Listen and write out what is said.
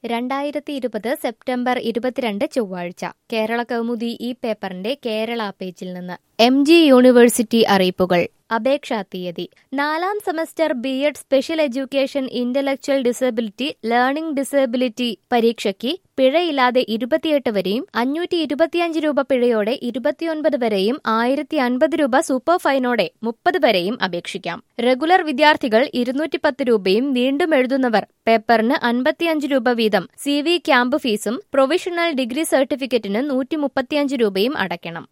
രണ്ടായിരത്തി ഇരുപത് സെപ്റ്റംബർ ഇരുപത്തിരണ്ട് ചൊവ്വാഴ്ച കേരള കൗമുദി ഈ പേപ്പറിന്റെ കേരള പേജിൽ നിന്ന് എം ജി യൂണിവേഴ്സിറ്റി അറിയിപ്പുകൾ അപേക്ഷാ തീയതി നാലാം semester B Ed special education intellectual disability learning disability പരീക്ഷയ്ക്ക് പിഴയില്ലാതെ ഇരുപത്തിയെട്ട് വരെയും അഞ്ഞൂറ്റി ഇരുപത്തിയഞ്ച് രൂപ പിഴയോടെ ഇരുപത്തിയൊൻപത് വരെയും ആയിരത്തി അൻപത് രൂപ സൂപ്പർ ഫൈനോടെ മുപ്പത് വരെയും അപേക്ഷിക്കാം റെഗുലർ വിദ്യാർത്ഥികൾ ഇരുന്നൂറ്റി പത്ത് രൂപയും വീണ്ടും എഴുതുന്നവർ പേപ്പറിന് അൻപത്തിയഞ്ച് രൂപ വീതം സി വി ക്യാമ്പ് ഫീസും പ്രൊവിഷണൽ ഡിഗ്രി സർട്ടിഫിക്കറ്റിന് നൂറ്റി മുപ്പത്തിയഞ്ച് രൂപയും അടയ്ക്കണം